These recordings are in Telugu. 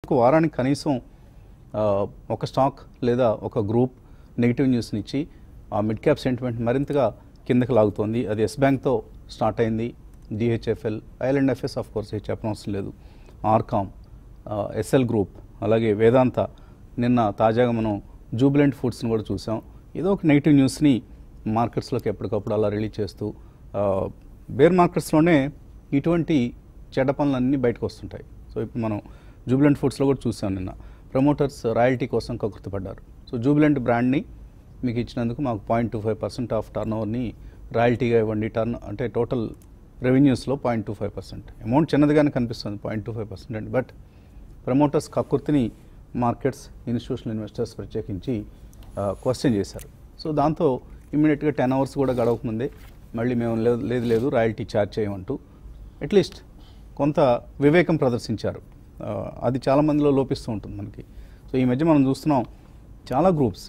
ఒక వారానికి కనీసం ఆ, ఒక స్టాక్ లేదా ఒక గ్రూప్ నెగిటివ్ న్యూస్ని ఇచ్చి ఆ మిడ్ క్యాప్ సెంటిమెంట్ మరింతగా కిందకి లాగుతోంది అది ఎస్ బ్యాంక్తో స్టార్ట్ అయింది DHFL IL and FS of course ఇది చెప్పనవసరం లేదు ఆర్కామ్ ఎస్ఎల్ గ్రూప్ అలాగే వేదాంత నిన్న తాజాగా మనం జూబిలెంట్ ఫుడ్స్ని కూడా చూసాం ఏదో ఒక నెగిటివ్ న్యూస్ని మార్కెట్స్లోకి ఎప్పటికప్పుడు అలా రిలీజ్ చేస్తూ ఆ, బేర్ మార్కెట్స్లోనే ఇటువంటి చెడ్డ పనులన్నీ బయటకు వస్తుంటాయి సో ఇప్పుడు మనం జూబిలెంట్ ఫుడ్స్లో కూడా చూసాం నిన్న ప్రమోటర్స్ రాయల్టీ కోసం కకృతపడ్డారు సో జూబిలెంట్ బ్రాండ్ని మీకు ఇచ్చినందుకు మాకు point two five percent of turn ఓవర్ని రాయల్టీగా ఇవ్వండి టర్న్ అంటే టోటల్ రెవెన్యూస్లో point two five percent amount చిన్నదిగానే కనిపిస్తుంది పాయింట్ టూ ఫైవ్ పర్సెంట్ అండి బట్ ప్రమోటర్స్ కకృతిని మార్కెట్స్ ఇన్స్టిట్యూషనల్ ఇన్వెస్టర్స్ ప్రత్యేకించి క్వశ్చన్ చేశారు సో దాంతో ఇమ్మీడియట్గా టెన్ అవర్స్ కూడా గడవకముందే మళ్ళీ మేము లేదు లేదు లేదు రాయల్టీ ఛార్జ్ చేయమంటూ అట్లీస్ట్ కొంత వివేకం ప్రదర్శించారు ఆ, అది చాలా మందిలో లోపిస్తూ ఉంటుంది మనకి సో ఈ మధ్య మనం చూస్తున్నాం చాలా groups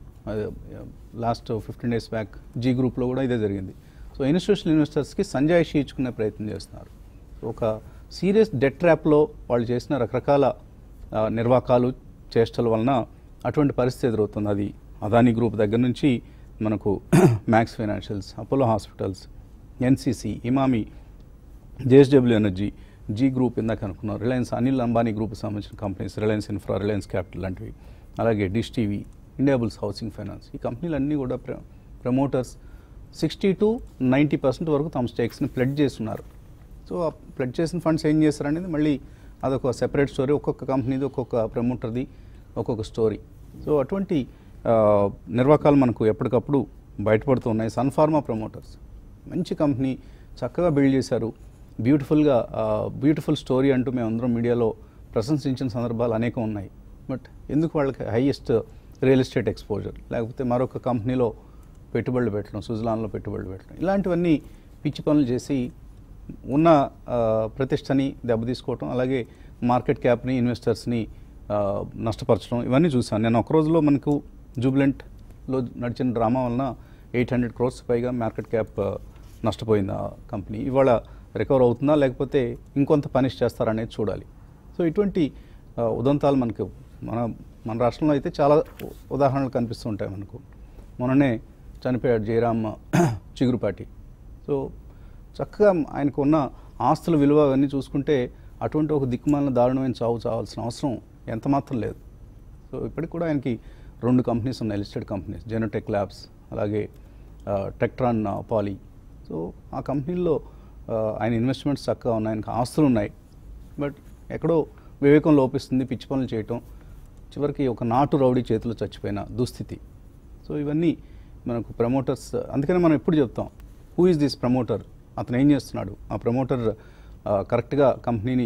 last fifteen days back Zee గ్రూప్లో కూడా ఇదే జరిగింది సో ఇన్స్టిట్యూషనల్ ఇన్వెస్టర్స్కి సంజాయిషి ఇచ్చుకునే ప్రయత్నం చేస్తున్నారు ఒక సీరియస్ డెట్ ట్రాప్లో వాళ్ళు చేసిన రకరకాల ఆ, నిర్వాకాలు చేష్టల వలన అటువంటి పరిస్థితి ఎదురవుతుంది అది అదానీ గ్రూప్ దగ్గర నుంచి మనకు Max financials Apollo hospitals NCC Emami JSW energy Zee group ఇందాక అనుకున్నాం రిలయన్స్ అనిల్ అంబానీ గ్రూప్ సంబంధించిన companies Reliance infra Reliance capital లాంటివి అలాగే Dish TV Indiabulls housing finance ఈ కంపెనీలన్నీ కూడా ప్ర promoters sixty to ninety percent వరకు తమ స్టేక్స్ని ప్లెడ్ చేస్తున్నారు సో ఆ ప్లెడ్ చేసిన ఫండ్స్ ఏం చేస్తారనేది మళ్ళీ అదొక సెపరేట్ స్టోరీ ఒక్కొక్క కంపెనీది ఒక్కొక్క ప్రమోటర్ది ఒక్కొక్క స్టోరీ సో అటువంటి ఆ, నిర్వాకాలు మనకు ఎప్పటికప్పుడు బయటపడుతూ ఉన్నాయి సన్ఫార్మా ప్రమోటర్స్ మంచి కంపెనీ చక్కగా బిల్డ్ చేశారు బ్యూటిఫుల్గా బ్యూటిఫుల్ స్టోరీ అంటూ మేము అందరం మీడియాలో ప్రశంసించిన సందర్భాలు అనేకం ఉన్నాయి బట్ ఎందుకు వాళ్ళకి హైయెస్ట్ రియల్ ఎస్టేట్ ఎక్స్పోజర్ లేకపోతే మరొక కంపెనీలో పెట్టుబడులు పెట్టడం సుజలాన్లో పెట్టుబడులు పెట్టడం ఇలాంటివన్నీ పిచ్చి పనులు చేసి ఉన్న ఆ, ప్రతిష్టని దెబ్బతీసుకోవటం అలాగే మార్కెట్ క్యాప్ని ఇన్వెస్టర్స్ని ఆ, నష్టపరచడం ఇవన్నీ చూసాను నేను ఒక రోజులో మనకు జూబిలెంట్లో నడిచిన డ్రామా వలన ఎయిట్ హండ్రెడ్ క్రోర్స్ పైగా మార్కెట్ క్యాప్ ఆ, నష్టపోయింది ఆ కంపెనీ ఇవాళ రికవర్ అవుతుందా లేకపోతే ఇంకొంత పనిష్ చేస్తారనేది చూడాలి సో ఇటువంటి ఆ, ఉదంతాలు మనకు మన మన రాష్ట్రంలో అయితే చాలా ఉ- ఉదాహరణలు కనిపిస్తూ ఉంటాయి మనకు మొన్ననే చనిపోయాడు జయరామ్ చిగురుపాటి సో చక్కగా ఆయనకు ఉన్న ఆస్తుల విలువ అవన్నీ చూసుకుంటే అటువంటి ఒక దిక్కుమాలిన దారుణమైన చావు చావాల్సిన అవసరం ఎంత మాత్రం లేదు సో ఇప్పటికి కూడా ఆయనకి రెండు కంపెనీస్ ఉన్నాయి లిస్టెడ్ కంపెనీస్ జెనోటెక్ ల్యాబ్స్ అలాగే ఆ, టెక్ట్రాన్ ఆ, పాలీ సో ఆ కంపెనీల్లో ఆ, ఆయన ఇన్వెస్ట్మెంట్స్ చక్కగా ఉన్నాయి ఆయనకి ఆస్తులు ఉన్నాయి బట్ ఎక్కడో వివేకం లోపిస్తుంది పిచ్చి పనులు చేయటం చివరికి ఒక నాటు రౌడీ చేతిలో చచ్చిపోయిన దుస్థితి సో ఇవన్నీ మనకు ప్రమోటర్స్ అందుకనే మనం ఎప్పుడు చెప్తాం హూ ఇస్ దిస్ ప్రమోటర్ అతను ఏం చేస్తున్నాడు ఆ ప్రమోటర్ కరెక్ట్గా కంపెనీని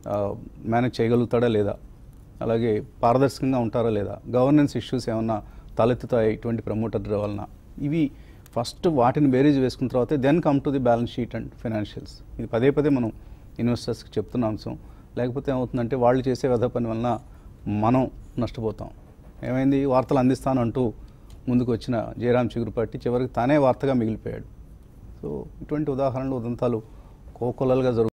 మేనేజ్ చేయగలుగుతాడా లేదా అలాగే పారదర్శకంగా ఉంటారా లేదా గవర్నెన్స్ ఇష్యూస్ ఏమన్నా తలెత్తుతాయి ఇటువంటి ప్రమోటర్ వలన ఇవి ఫస్ట్ వాటిని బేరీజ్ వేసుకున్న తర్వాత then come to the balance sheet and financials ఇది పదే పదే మనం ఇన్వెస్టర్స్కి చెప్తున్న అంశం లేకపోతే ఏమవుతుందంటే వాళ్ళు చేసే వ్యధ పని వలన మనం నష్టపోతాం ఏమైంది వార్తలు అందిస్తానంటూ ముందుకు వచ్చిన జయరాం చిగురుపాటి చివరికి తానే వార్తగా మిగిలిపోయాడు సో ఇటువంటి ఉదాహరణలు ఉదంతాలు కోకొల్లలుగా జరుగుతాయి